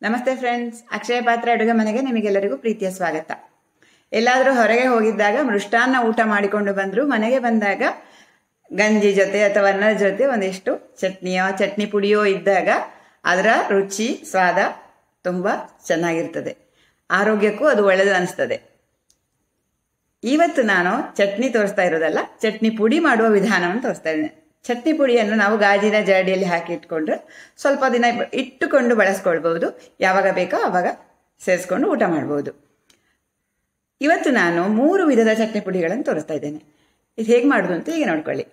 ನಮಸ್ತೆ ಫ್ರೆಂಡ್ಸ್ ಅಕ್ಷಯ ಪಾತ್ರ ಅಡುಗೆ ಮನೆಗೆ ನಿಮಗೆಲ್ಲರಿಗೂ ಪ್ರೀತಿಯ ಸ್ವಾಗತ ಎಲ್ಲಾದರೂ ಹೊರಗೆ ಹೋಗಿದ್ದಾಗ ಮೃಷ್ಟಾನ್ನ ಊಟ ಮಾಡಿಕೊಂಡು ಬಂದರೂ ಮನೆಗೆ ಬಂದಾಗ ಗಂಜಿ ಜೊತೆ ಅಥವಾ ಅನ್ನದ ಜೊತೆ ಒಂದಿಷ್ಟು ಚಟ್ನಿಯೋ ಚಟ್ನಿ ಪುಡಿಯೋ ಇದ್ದಾಗ ಅದರ ರುಚಿ ಸ್ವಾದ ತುಂಬ ಚೆನ್ನಾಗಿರ್ತದೆ ಆರೋಗ್ಯಕ್ಕೂ ಅದು ಒಳ್ಳೆಯದು ಅನಿಸ್ತದೆ ಇವತ್ತು ನಾನು ಚಟ್ನಿ ತೋರಿಸ್ತಾ ಇರೋದಲ್ಲ ಚಟ್ನಿ ಪುಡಿ ಮಾಡುವ ವಿಧಾನವನ್ನು ತೋರಿಸ್ತಾ ಇದ್ದೇನೆ ಚಟ್ನಿ ಪುಡಿಯನ್ನು ನಾವು ಗಾಜಿನ ಜರಡಿಯಲ್ಲಿ ಹಾಕಿ ಇಟ್ಕೊಂಡ್ರೆ ಸ್ವಲ್ಪ ದಿನ ಇಟ್ಟುಕೊಂಡು ಬಳಸ್ಕೊಳ್ಬಹುದು ಯಾವಾಗ ಬೇಕೋ ಆವಾಗ ಸೇರಿಸ್ಕೊಂಡು ಊಟ ಮಾಡ್ಬೋದು ಇವತ್ತು ನಾನು ಮೂರು ವಿಧದ ಚಟ್ನಿ ಪುಡಿಗಳನ್ನು ತೋರಿಸ್ತಾ ಇದ್ದೇನೆ ಇದು ಹೇಗೆ ಮಾಡೋದು ಅಂತ ಈಗ ನೋಡ್ಕೊಳ್ಳಿ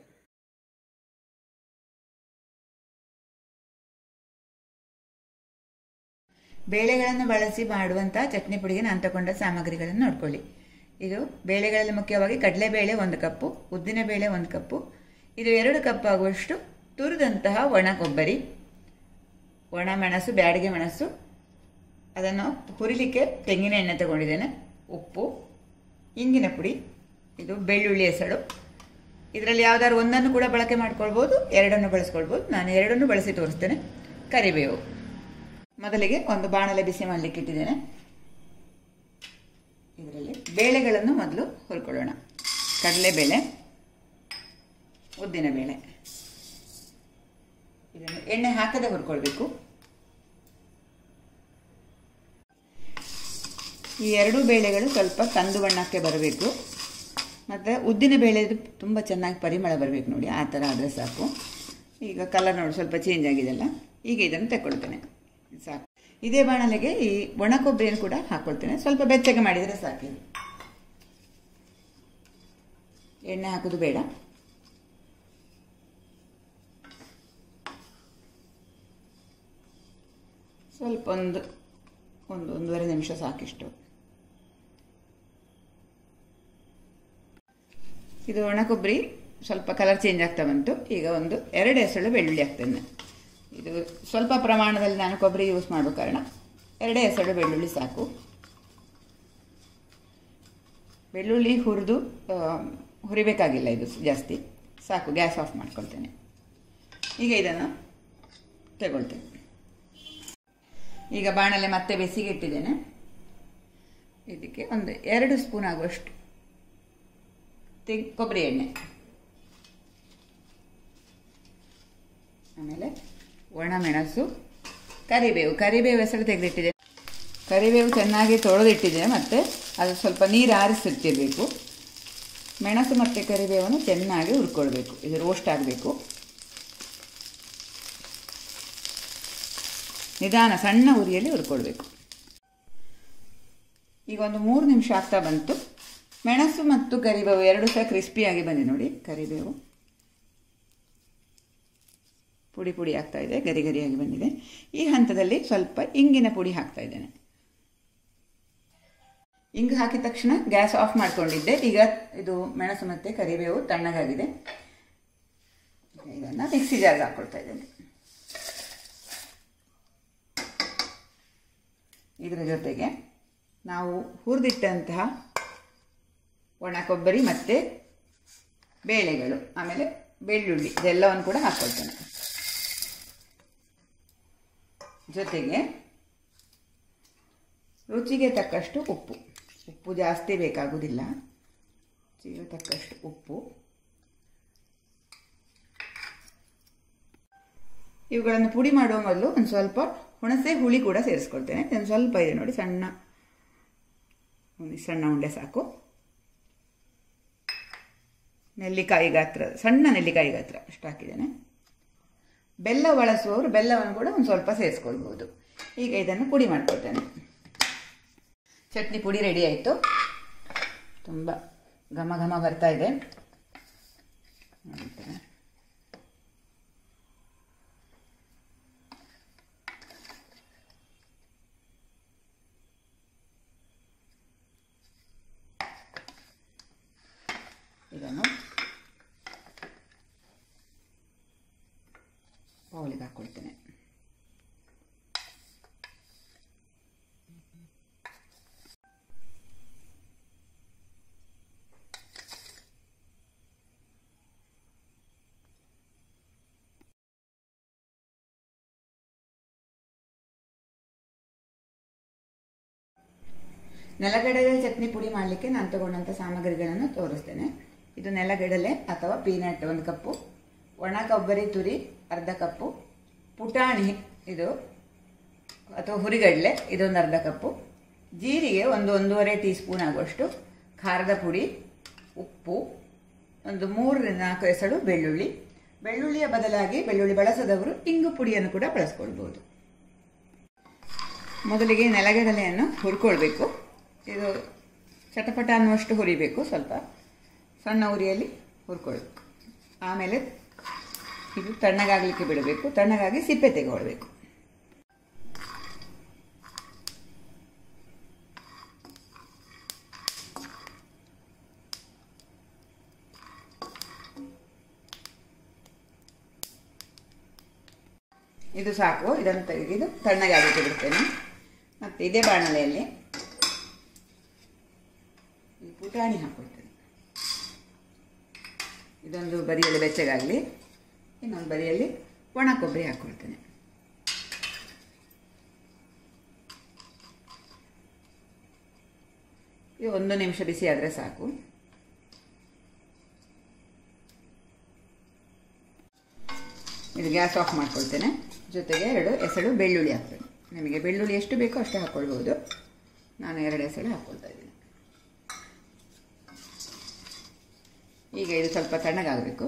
ಬೇಳೆಗಳನ್ನು ಬಳಸಿ ಮಾಡುವಂಥ ಚಟ್ನಿ ಪುಡಿಗೆ ನಾನು ತಗೊಂಡ ಸಾಮಗ್ರಿಗಳನ್ನು ನೋಡ್ಕೊಳ್ಳಿ ಇದು ಬೇಳೆಗಳಲ್ಲಿ ಮುಖ್ಯವಾಗಿ ಕಡಲೆಬೇಳೆ ಒಂದು ಕಪ್ಪು ಉದ್ದಿನಬೇಳೆ ಒಂದು ಕಪ್ಪು ಇದು ಎರಡು ಕಪ್ ಆಗುವಷ್ಟು ತುರಿದಂತಹ ಒಣ ಕೊಬ್ಬರಿ ಒಣ ಮೆಣಸು ಬ್ಯಾಡಿಗೆ ಮೆಣಸು ಅದನ್ನು ಹುರಿಲಿಕ್ಕೆ ತೆಂಗಿನ ಎಣ್ಣೆ ತಗೊಂಡಿದ್ದೇನೆ ಉಪ್ಪು ಇಂಗಿನ ಪುಡಿ ಇದು ಬೆಳ್ಳುಳ್ಳಿ ಹೆಸಳು ಇದರಲ್ಲಿ ಯಾವ್ದಾದ್ರು ಒಂದನ್ನು ಕೂಡ ಬಳಕೆ ಮಾಡ್ಕೊಳ್ಬೋದು ಎರಡನ್ನು ಬಳಸ್ಕೊಳ್ಬೋದು ನಾನು ಎರಡನ್ನು ಬಳಸಿ ತೋರಿಸ್ತೇನೆ ಕರಿಬೇವು ಮೊದಲಿಗೆ ಒಂದು ಬಾಣಲೆ ಬಿಸಿ ಮಾಡಲಿಕ್ಕೆ ಇಟ್ಟಿದ್ದೇನೆ ಇದರಲ್ಲಿ ಬೇಳೆಗಳನ್ನು ಮೊದಲು ಹುರ್ಕೊಳ್ಳೋಣ ಕಡಲೆಬೇಳೆ ಉದ್ದಿನ ಬೇಳೆ ಇದನ್ನು ಎಣ್ಣೆ ಹಾಕದೆ ಹುರ್ಕೊಳ್ಬೇಕು ಈ ಎರಡೂ ಬೇಳೆಗಳು ಸ್ವಲ್ಪ ಕಂದು ಬಣ್ಣಕ್ಕೆ ಬರಬೇಕು ಮತ್ತು ಉದ್ದಿನ ಬೇಳೆದು ತುಂಬ ಚೆನ್ನಾಗಿ ಪರಿಮಳ ಬರಬೇಕು ನೋಡಿ ಆ ಥರ ಆದರೆ ಸಾಕು ಈಗ ಕಲರ್ ನೋಡಿ ಸ್ವಲ್ಪ ಚೇಂಜ್ ಆಗಿದೆಲ್ಲ ಈಗ ಇದನ್ನು ತಗೊಳ್ತೇನೆ ಸಾಕು ಇದೇ ಬಾಣಲೆಗೆ ಈ ಒಣ ಕೊಬ್ಬರಿಯನ್ನು ಕೂಡ ಹಾಕ್ಕೊಳ್ತೇನೆ ಸ್ವಲ್ಪ ಬೆಚ್ಚಗೆ ಮಾಡಿದರೆ ಸಾಕು ಎಣ್ಣೆ ಹಾಕೋದು ಬೇಡ ಸ್ವಲ್ಪ ಒಂದು ಒಂದು ಒಂದೂವರೆ ನಿಮಿಷ ಸಾಕಿಷ್ಟು ಇದು ಒಣ ಕೊಬ್ಬರಿ ಸ್ವಲ್ಪ ಕಲರ್ ಚೇಂಜ್ ಆಗ್ತಾ ಬಂತು ಈಗ ಒಂದು ಎರಡು ಹೆಸಳು ಬೆಳ್ಳುಳ್ಳಿ ಹಾಕ್ತೇನೆ ಇದು ಸ್ವಲ್ಪ ಪ್ರಮಾಣದಲ್ಲಿ ನಾನು ಕೊಬ್ಬರಿ ಯೂಸ್ ಮಾಡೋ ಕಾರಣ ಎರಡೇ ಹೆಸಳು ಬೆಳ್ಳುಳ್ಳಿ ಸಾಕು ಬೆಳ್ಳುಳ್ಳಿ ಹುರಿದು ಹುರಿಬೇಕಾಗಿಲ್ಲ ಇದು ಜಾಸ್ತಿ ಸಾಕು ಗ್ಯಾಸ್ ಆಫ್ ಮಾಡ್ಕೊಳ್ತೇನೆ ಈಗ ಇದನ್ನು ತಗೊಳ್ತೇನೆ ಈಗ ಬಾಣಲೆ ಮತ್ತೆ ಬೆಸಿಗೆ ಇಟ್ಟಿದ್ದೇನೆ ಇದಕ್ಕೆ ಒಂದು ಎರಡು ಸ್ಪೂನ್ ಆಗುವಷ್ಟು ತೆಂಗ್ ಕೊಬ್ಬರಿ ಎಣ್ಣೆ ಆಮೇಲೆ ಒಣಮೆಣಸು ಕರಿಬೇವು ಕರಿಬೇವು ಹೆಸರು ತೆಗೆದಿಟ್ಟಿದೆ ಕರಿಬೇವು ಚೆನ್ನಾಗಿ ತೊಳೆದಿಟ್ಟಿದೆ ಮತ್ತು ಅದು ಸ್ವಲ್ಪ ನೀರು ಆರಿಸಿಟ್ಟಿರಬೇಕು ಮೆಣಸು ಮತ್ತು ಕರಿಬೇವನ್ನು ಚೆನ್ನಾಗಿ ಹುರ್ಕೊಳ್ಬೇಕು ಇದು ರೋಸ್ಟ್ ಆಗಬೇಕು ನಿಧಾನ ಸಣ್ಣ ಉರಿಯಲ್ಲಿ ಹುರ್ಕೊಳ್ಬೇಕು ಈಗ ಒಂದು ಮೂರು ನಿಮಿಷ ಆಗ್ತಾ ಬಂತು ಮೆಣಸು ಮತ್ತು ಕರಿಬೇವು ಎರಡು ಸಹ ಕ್ರಿಸ್ಪಿಯಾಗಿ ಬಂದಿದೆ ನೋಡಿ ಕರಿಬೇವು ಪುಡಿ ಪುಡಿ ಆಗ್ತಾ ಇದೆ ಗರಿ ಗರಿಯಾಗಿ ಬಂದಿದೆ ಈ ಹಂತದಲ್ಲಿ ಸ್ವಲ್ಪ ಇಂಗಿನ ಪುಡಿ ಹಾಕ್ತಾ ಇದ್ದೇನೆ ಇಂಗು ಹಾಕಿದ ತಕ್ಷಣ ಗ್ಯಾಸ್ ಆಫ್ ಮಾಡ್ಕೊಂಡಿದ್ದೆ ಈಗ ಇದು ಮೆಣಸು ಮತ್ತು ಕರಿಬೇವು ತಣ್ಣಗಾಗಿದೆ ಇದನ್ನು ಮಿಕ್ಸಿ ಜಾರ್ಗೆ ಹಾಕ್ಕೊಳ್ತಾ ಇದ್ದೇನೆ ಇದರ ಜೊತೆಗೆ ನಾವು ಹುರಿದಿಟ್ಟಂತಹ ಒಣ ಕೊಬ್ಬರಿ ಮತ್ತು ಬೇಳೆಗಳು ಆಮೇಲೆ ಬೆಳ್ಳುಳ್ಳಿ ಇದೆಲ್ಲವನ್ನು ಕೂಡ ಹಾಕ್ಕೊಳ್ತೇನೆ ಜೊತೆಗೆ ರುಚಿಗೆ ತಕ್ಕಷ್ಟು ಉಪ್ಪು ಉಪ್ಪು ಜಾಸ್ತಿ ಬೇಕಾಗುವುದಿಲ್ಲ ರುಚಿಗೆ ತಕ್ಕಷ್ಟು ಉಪ್ಪು ಇವುಗಳನ್ನು ಪುಡಿ ಮಾಡುವ ಮೊದಲು ಒಂದು ಸ್ವಲ್ಪ ಹುಣಸೆ ಹುಳಿ ಕೂಡ ಸೇರಿಸ್ಕೊಳ್ತೇನೆ ಒಂದು ಸ್ವಲ್ಪ ಇದೆ ನೋಡಿ ಸಣ್ಣ ಒಂದು ಸಣ್ಣ ಉಂಡೆ ಸಾಕು ನೆಲ್ಲಿಕಾಯಿ ಗಾತ್ರ ಸಣ್ಣ ನೆಲ್ಲಿಕಾಯಿ ಗಾತ್ರ ಅಷ್ಟು ಹಾಕಿದ್ದೇನೆ ಬೆಲ್ಲ ಬಳಸುವವರು ಬೆಲ್ಲವನ್ನು ಕೂಡ ಒಂದು ಸ್ವಲ್ಪ ಸೇರಿಸ್ಕೊಳ್ಬೋದು ಈಗ ಇದನ್ನು ಪುಡಿ ಮಾಡ್ಕೊಳ್ತೇನೆ ಚಟ್ನಿ ಪುಡಿ ರೆಡಿ ಆಯಿತು ತುಂಬ ಘಮ ಘಮ ಬರ್ತಾ ಇದೆ ಇದನ್ನು ಬೌಲಿಗೆ ಹಾಕ್ಕೊಳ್ತೇನೆ ನೆಲಗಡಲೆ ಚಟ್ನಿ ಪುಡಿ ಮಾಡಲಿಕ್ಕೆ ನಾನು ತಗೊಂಡಂಥ ಸಾಮಗ್ರಿಗಳನ್ನು ತೋರಿಸ್ತೇನೆ ಇದು ನೆಲಗಡಲೆ ಅಥವಾ ಪೀನಟ್ ಒಂದು ಕಪ್ಪು ಒಣ ಕೊಬ್ಬರಿ ತುರಿ ಅರ್ಧ ಕಪ್ಪು ಪುಟಾಣಿ ಇದು ಅಥವಾ ಹುರಿಗಡಲೆ ಇದೊಂದು ಅರ್ಧ ಕಪ್ಪು ಜೀರಿಗೆ ಒಂದು ಒಂದೂವರೆ ಟೀ ಸ್ಪೂನ್ ಆಗುವಷ್ಟು ಖಾರದ ಪುಡಿ ಉಪ್ಪು ಒಂದು ಮೂರರಿಂದ ನಾಲ್ಕು ಎಸಳು ಬೆಳ್ಳುಳ್ಳಿ ಬೆಳ್ಳುಳ್ಳಿಯ ಬದಲಾಗಿ ಬೆಳ್ಳುಳ್ಳಿ ಬಳಸದವರು ಇಂಗು ಪುಡಿಯನ್ನು ಕೂಡ ಬಳಸ್ಕೊಳ್ಬೋದು ಮೊದಲಿಗೆ ನೆಲಗಡಲೆಯನ್ನು ಹುರ್ಕೊಳ್ಬೇಕು ಇದು ಚಟಪಟ ಅನ್ನುವಷ್ಟು ಹುರಿಬೇಕು ಸ್ವಲ್ಪ ಸಣ್ಣ ಉರಿಯಲ್ಲಿ ಹುರ್ಕೊಳ್ಬೇಕು ಆಮೇಲೆ ಇದು ತಣ್ಣಗಾಗಲಿಕ್ಕೆ ಬಿಡಬೇಕು ತಣ್ಣಗಾಗಿ ಸಿಪ್ಪೆ ತೆಗೆದುಕೊಳ್ಬೇಕು ಇದು ಸಾಕು ಇದನ್ನು ತೆಗೆದು ತಣ್ಣಗಾಗಲಿಕ್ಕೆ ಬಿಡ್ತೇನೆ ಮತ್ತು ಇದೇ ಬಾಣಲೆಯಲ್ಲಿ ಈ ಪುಟಾಣಿ ಹಾಕ್ಕೊಳ್ತೇನೆ ಇದೊಂದು ಬದಿಯಲ್ಲಿ ಬೆಚ್ಚಗಾಗಲಿ ಇನ್ನೊಂದು ಬದಿಯಲ್ಲಿ ಒಣ ಕೊಬ್ಬರಿ ಹಾಕ್ಕೊಳ್ತೇನೆ ಇದು ಒಂದು ನಿಮಿಷ ಬಿಸಿ ಆದರೆ ಸಾಕು ಇದು ಗ್ಯಾಸ್ ಆಫ್ ಮಾಡ್ಕೊಳ್ತೇನೆ ಜೊತೆಗೆ ಎರಡು ಎಸಳು ಬೆಳ್ಳುಳ್ಳಿ ಹಾಕ್ತೇನೆ ನಿಮಗೆ ಬೆಳ್ಳುಳ್ಳಿ ಎಷ್ಟು ಬೇಕೋ ಅಷ್ಟು ಹಾಕ್ಕೊಳ್ಬೋದು ನಾನು ಎರಡು ಎಸಳು ಹಾಕ್ಕೊಳ್ತಾ ಇದ್ದೀನಿ ಈಗ ಇದು ಸ್ವಲ್ಪ ತಣ್ಣಗಾಗಬೇಕು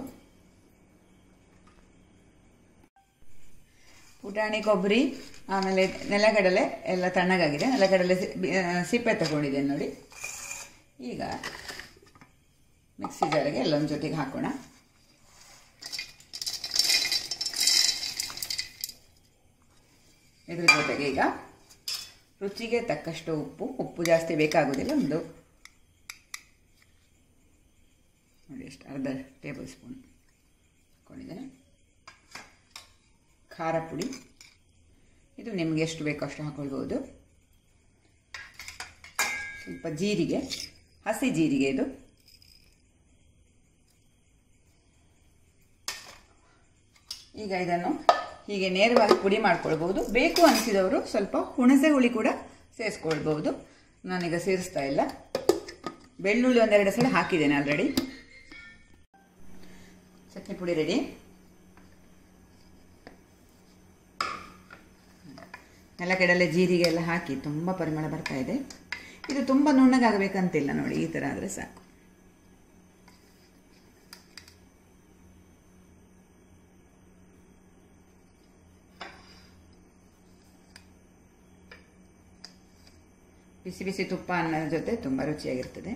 ಪುಟಾಣಿ ಕೊಬ್ಬರಿ ಆಮೇಲೆ ನೆಲಗಡಲೆ ಎಲ್ಲ ತಣ್ಣಗಾಗಿದೆ ನೆಲಗಡಲೆ ಸಿಪ್ಪೆ ತಗೊಂಡಿದ್ದೇನೆ ನೋಡಿ ಈಗ ಮಿಕ್ಸಿ ಜಾರಿಗೆ ಎಲ್ಲೊಂದು ಜೊತೆಗೆ ಹಾಕೋಣ ಇದ್ರ ಜೊತೆಗೆ ಈಗ ರುಚಿಗೆ ತಕ್ಕಷ್ಟು ಉಪ್ಪು ಉಪ್ಪು ಜಾಸ್ತಿ ಬೇಕಾಗೋದಿಲ್ಲ ಒಂದು ನೋಡಿ ಎಷ್ಟು ಅರ್ಧ ಟೇಬಲ್ ಸ್ಪೂನ್ ಹಾಕ್ಕೊಂಡಿದ್ದೇನೆ ಖಾರ ಪುಡಿ ಇದು ನಿಮಗೆ ಎಷ್ಟು ಬೇಕೋ ಅಷ್ಟು ಹಾಕ್ಕೊಳ್ಬೋದು ಸ್ವಲ್ಪ ಜೀರಿಗೆ ಹಸಿ ಜೀರಿಗೆ ಇದು ಈಗ ಇದನ್ನು ಹೀಗೆ ನೇರವಾಗಿ ಪುಡಿ ಮಾಡ್ಕೊಳ್ಬೋದು ಬೇಕು ಅನಿಸಿದವರು ಸ್ವಲ್ಪ ಹುಣಸೆ ಹುಳಿ ಕೂಡ ಸೇರಿಸ್ಕೊಳ್ಬೋದು ನಾನೀಗ ಸೇರಿಸ್ತಾ ಇಲ್ಲ ಬೆಳ್ಳುಳ್ಳಿ ಒಂದೆರಡು ಸಲ ಹಾಕಿದ್ದೇನೆ ಆಲ್ರೆಡಿ ಚಟ್ನಿ ಪುಡಿ ರೆಡಿ ನೆಲಗಡಲೆ ಜೀರಿಗೆ ಎಲ್ಲ ಹಾಕಿ ತುಂಬ ಪರಿಮಳ ಬರ್ತಾ ಇದೆ ಇದು ತುಂಬ ನುಣ್ಣಗಾಗಬೇಕಂತಿಲ್ಲ ನೋಡಿ ಈ ಥರ ಆದರೆ ಸಾಕು ಬಿಸಿ ಬಿಸಿ ತುಪ್ಪ ಅನ್ನೋದ್ರ ಜೊತೆ ತುಂಬ ರುಚಿಯಾಗಿರ್ತದೆ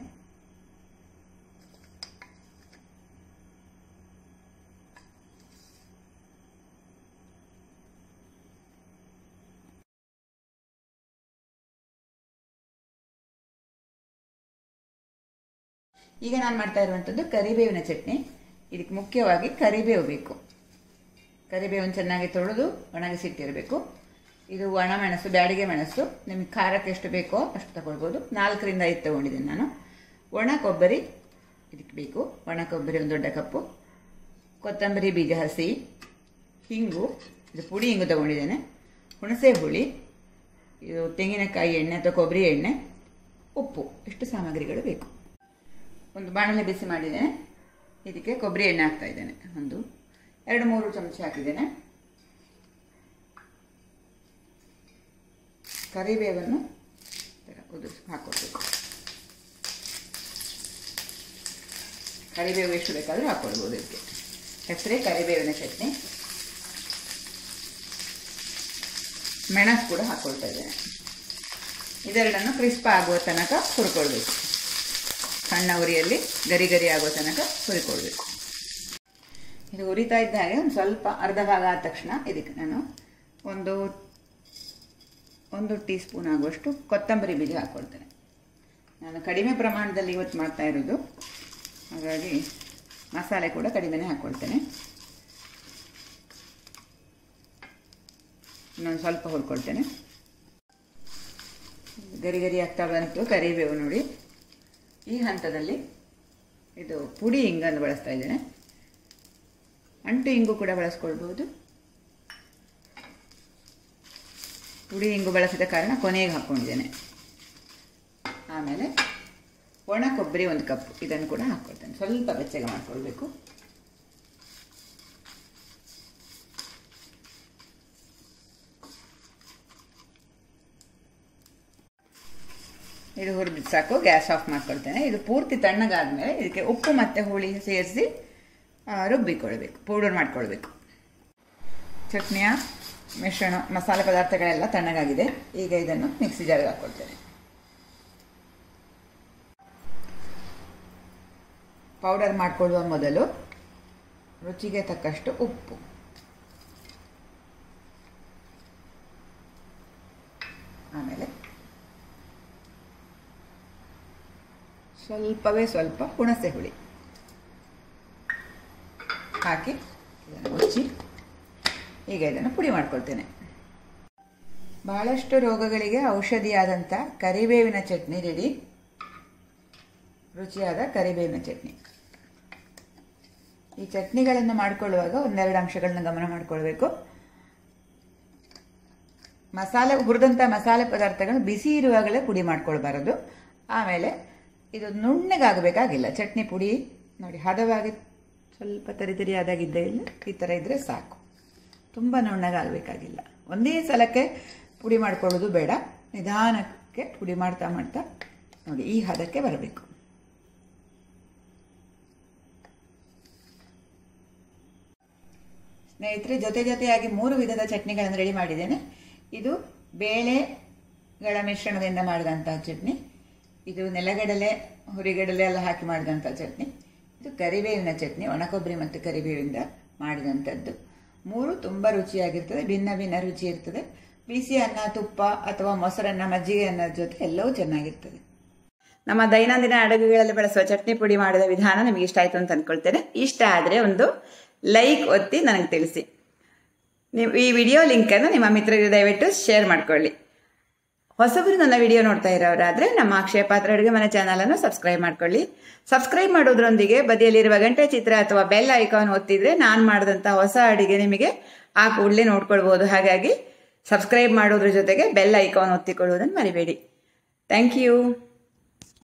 ಈಗ ನಾನು ಮಾಡ್ತಾ ಇರುವಂಥದ್ದು ಕರಿಬೇವಿನ ಚಟ್ನಿ ಇದಕ್ಕೆ ಮುಖ್ಯವಾಗಿ ಕರಿಬೇವು ಬೇಕು ಕರಿಬೇವನ್ನು ಚೆನ್ನಾಗಿ ತೊಳೆದು ಒಣಗಿಸಿಟ್ಟಿರಬೇಕು ಇದು ಒಣ ಮೆಣಸು ಬ್ಯಾಡಿಗೆ ಮೆಣಸು ನಿಮಗೆ ಖಾರಕ್ಕೆ ಎಷ್ಟು ಬೇಕೋ ಅಷ್ಟು ತಗೊಳ್ಬೋದು ನಾಲ್ಕರಿಂದ ಐದು ತಗೊಂಡಿದ್ದೀನಿ ನಾನು ಒಣ ಕೊಬ್ಬರಿ ಇದಕ್ಕೆ ಬೇಕು ಒಣ ಕೊಬ್ಬರಿ ಒಂದು ದೊಡ್ಡ ಕಪ್ಪು ಕೊತ್ತಂಬರಿ ಬೀಜ ಹಸಿ ಹಿಂಗು ಇದು ಪುಡಿ ಹಿಂಗು ತಗೊಂಡಿದ್ದೇನೆ ಹುಣಸೆ ಹುಳಿ ಇದು ತೆಂಗಿನಕಾಯಿ ಎಣ್ಣೆ ಅಥವಾ ಕೊಬ್ಬರಿ ಎಣ್ಣೆ ಉಪ್ಪು ಇಷ್ಟು ಸಾಮಗ್ರಿಗಳು ಬೇಕು ಒಂದು ಬಾಣಲೆ ಬಿಸಿ ಮಾಡಿದ್ದೇನೆ ಇದಕ್ಕೆ ಕೊಬ್ಬರಿ ಎಣ್ಣೆ ಹಾಕ್ತಾ ಇದ್ದೇನೆ ಒಂದು ಎರಡು ಮೂರು ಚಮಚ ಹಾಕಿದ್ದೇನೆ ಕರಿಬೇವನ್ನು ಉದುರಿಸಿ ಹಾಕ್ಕೊಳ್ಬೇಕು ಕರಿಬೇವು ಎಷ್ಟು ಬೇಕಾದರೂ ಹಾಕ್ಕೊಳ್ಬೋದು ಇದಕ್ಕೆ ಹೆಸರೇ ಕರಿಬೇವಿನ ಚಟ್ನಿ ಮೆಣಸು ಕೂಡ ಹಾಕ್ಕೊಳ್ತಾ ಇದ್ದೇನೆ ಇದೆರಡನ್ನು ಕ್ರಿಸ್ಪ್ ಆಗುವ ತನಕ ಹುರ್ಕೊಳ್ಬೇಕು ಸಣ್ಣ ಉರಿಯಲ್ಲಿ ಗರಿ ಗರಿ ಆಗೋ ತನಕ ಹುರಿಕೊಳ್ಬೇಕು ಇದು ಉರಿತಾ ಇದ್ದ ಹಾಗೆ ಒಂದು ಸ್ವಲ್ಪ ಅರ್ಧ ಭಾಗ ಆದ ತಕ್ಷಣ ಇದಕ್ಕೆ ನಾನು ಒಂದು ಒಂದು ಟೀ ಸ್ಪೂನ್ ಆಗುವಷ್ಟು ಕೊತ್ತಂಬರಿ ಬೀಜ ಹಾಕ್ಕೊಳ್ತೇನೆ ನಾನು ಕಡಿಮೆ ಪ್ರಮಾಣದಲ್ಲಿ ಇವತ್ತು ಮಾಡ್ತಾ ಇರೋದು ಹಾಗಾಗಿ ಮಸಾಲೆ ಕೂಡ ಕಡಿಮೆನೇ ಹಾಕ್ಕೊಳ್ತೇನೆ ಇನ್ನೊಂದು ಸ್ವಲ್ಪ ಹುರ್ಕೊಳ್ತೇನೆ ಗರಿ ಗರಿ ಆಗ್ತಾ ಬಂತು ಕರಿಬೇವು ನೋಡಿ ಈ ಹಂತದಲ್ಲಿ ಇದು ಪುಡಿ ಹಿಂಗನ್ನು ಬಳಸ್ತಾ ಇದ್ದೇನೆ ಅಂಟು ಹಿಂಗು ಕೂಡ ಬಳಸ್ಕೊಳ್ಬೋದು ಪುಡಿ ಹಿಂಗು ಬಳಸಿದ ಕಾರಣ ಕೊನೆಗೆ ಹಾಕ್ಕೊಂಡಿದ್ದೇನೆ ಆಮೇಲೆ ಒಣ ಕೊಬ್ಬರಿ ಒಂದು ಕಪ್ ಇದನ್ನು ಕೂಡ ಹಾಕ್ಕೊಳ್ತೇನೆ ಸ್ವಲ್ಪ ಬೆಚ್ಚಗೆ ಮಾಡ್ಕೊಳ್ಬೇಕು ಇದು ಹುರಿದು ಸಾಕು ಗ್ಯಾಸ್ ಆಫ್ ಮಾಡ್ಕೊಳ್ತೇನೆ ಇದು ಪೂರ್ತಿ ತಣ್ಣಗಾದ್ಮೇಲೆ ಇದಕ್ಕೆ ಉಪ್ಪು ಮತ್ತು ಹುಳಿ ಸೇರಿಸಿ ರುಬ್ಬಿಕೊಳ್ಬೇಕು ಪೌಡರ್ ಮಾಡ್ಕೊಳ್ಬೇಕು ಚಟ್ನಿಯ ಮಿಶ್ರಣ ಮಸಾಲೆ ಪದಾರ್ಥಗಳೆಲ್ಲ ತಣ್ಣಗಾಗಿದೆ ಈಗ ಇದನ್ನು ಮಿಕ್ಸಿ ಜಾರಿಗೆ ಹಾಕ್ಕೊಳ್ತೇನೆ ಪೌಡರ್ ಮಾಡಿಕೊಳ್ಳುವ ಮೊದಲು ರುಚಿಗೆ ತಕ್ಕಷ್ಟು ಉಪ್ಪು ಆಮೇಲೆ ಸ್ವಲ್ಪವೇ ಸ್ವಲ್ಪ ಹುಣಸೆ ಹುಳಿ ಹಾಕಿ ಇದನ್ನು ಮುಚ್ಚಿ ಈಗ ಇದನ್ನು ಪುಡಿ ಮಾಡ್ಕೊಳ್ತೇನೆ ಬಹಳಷ್ಟು ರೋಗಗಳಿಗೆ ಔಷಧಿಯಾದಂಥ ಕರಿಬೇವಿನ ಚಟ್ನಿ ರೆಡಿ ರುಚಿಯಾದ ಕರಿಬೇವಿನ ಚಟ್ನಿ ಈ ಚಟ್ನಿಗಳನ್ನು ಮಾಡಿಕೊಳ್ಳುವಾಗ ಒಂದೆರಡು ಅಂಶಗಳನ್ನ ಗಮನ ಮಾಡಿಕೊಳ್ಬೇಕು ಮಸಾಲೆ ಹುರಿದಂಥ ಮಸಾಲೆ ಪದಾರ್ಥಗಳು ಬಿಸಿ ಇರುವಾಗಲೇ ಪುಡಿ ಮಾಡ್ಕೊಳ್ಬಾರದು ಆಮೇಲೆ ಇದು ನುಣ್ಣಗಾಗಬೇಕಾಗಿಲ್ಲ ಚಟ್ನಿ ಪುಡಿ ನೋಡಿ ಹದವಾಗಿ ಸ್ವಲ್ಪ ತರಿ ತರಿಯಾದಾಗಿದ್ದೇ ಇಲ್ಲ ಈ ಥರ ಇದ್ದರೆ ಸಾಕು ತುಂಬ ನುಣ್ಣಗಾಗಬೇಕಾಗಿಲ್ಲ ಒಂದೇ ಸಲಕ್ಕೆ ಪುಡಿ ಮಾಡ್ಕೊಳ್ಳೋದು ಬೇಡ ನಿಧಾನಕ್ಕೆ ಪುಡಿ ಮಾಡ್ತಾ ಮಾಡ್ತಾ ನೋಡಿ ಈ ಹದಕ್ಕೆ ಬರಬೇಕು ಸ್ನೇಹಿತರೆ ಜೊತೆ ಜೊತೆಯಾಗಿ ಮೂರು ವಿಧದ ಚಟ್ನಿಗಳನ್ನು ರೆಡಿ ಮಾಡಿದ್ದೇನೆ ಇದು ಬೇಳೆಗಳ ಮಿಶ್ರಣದಿಂದ ಮಾಡಿದಂತಹ ಚಟ್ನಿ ಇದು ನೆಲಗಡಲೆ ಹುರಿಗಡಲೆ ಎಲ್ಲ ಹಾಕಿ ಮಾಡಿದಂಥ ಚಟ್ನಿ ಇದು ಕರಿಬೇವಿನ ಚಟ್ನಿ ಒಣಕೊಬ್ಬರಿ ಮತ್ತು ಕರಿಬೇವಿಂದ ಮಾಡಿದಂಥದ್ದು ಮೂರು ತುಂಬ ರುಚಿಯಾಗಿರ್ತದೆ ಭಿನ್ನ ಭಿನ್ನ ರುಚಿ ಇರ್ತದೆ ಬಿಸಿ ಅನ್ನ ತುಪ್ಪ ಅಥವಾ ಮೊಸರನ್ನ ಮಜ್ಜಿಗೆ ಅನ್ನದ ಜೊತೆ ಎಲ್ಲವೂ ಚೆನ್ನಾಗಿರ್ತದೆ ನಮ್ಮ ದೈನಂದಿನ ಅಡುಗೆಗಳಲ್ಲಿ ಬಳಸುವ ಚಟ್ನಿ ಪುಡಿ ಮಾಡಿದ ವಿಧಾನ ನಿಮಗೆ ಇಷ್ಟ ಆಯಿತು ಅಂತ ಅಂದ್ಕೊಳ್ತೇನೆ ಇಷ್ಟ ಆದರೆ ಒಂದು ಲೈಕ್ ಒತ್ತಿ ನನಗೆ ತಿಳಿಸಿ ನೀವು ಈ ವಿಡಿಯೋ ಲಿಂಕನ್ನು ನಿಮ್ಮ ಮಿತ್ರರಿಗೆ ದಯವಿಟ್ಟು ಶೇರ್ ಮಾಡ್ಕೊಳ್ಳಿ ಹೊಸಬರು ನನ್ನ ವಿಡಿಯೋ ನೋಡ್ತಾ ಇರೋರಾದರೆ ನಮ್ಮ ಅಕ್ಷಯ ಪಾತ್ರ ಅಡುಗೆ ಮನೆ ಚಾನಲನ್ನು ಸಬ್ಸ್ಕ್ರೈಬ್ ಮಾಡ್ಕೊಳ್ಳಿ ಸಬ್ಸ್ಕ್ರೈಬ್ ಮಾಡೋದ್ರೊಂದಿಗೆ ಬದಿಯಲ್ಲಿರುವ ಗಂಟೆ ಚಿತ್ರ ಅಥವಾ ಬೆಲ್ ಐಕಾನ್ ಒತ್ತಿದ್ರೆ ನಾನು ಮಾಡಿದಂಥ ಹೊಸ ಅಡಿಗೆ ನಿಮಗೆ ಆ ಕೂಡಲೇ ನೋಡ್ಕೊಳ್ಬೋದು ಹಾಗಾಗಿ ಸಬ್ಸ್ಕ್ರೈಬ್ ಮಾಡೋದ್ರ ಜೊತೆಗೆ ಬೆಲ್ ಐಕಾನ್ ಒತ್ತಿಕೊಳ್ಳುವುದನ್ನು ಮರಿಬೇಡಿ ಥ್ಯಾಂಕ್ ಯು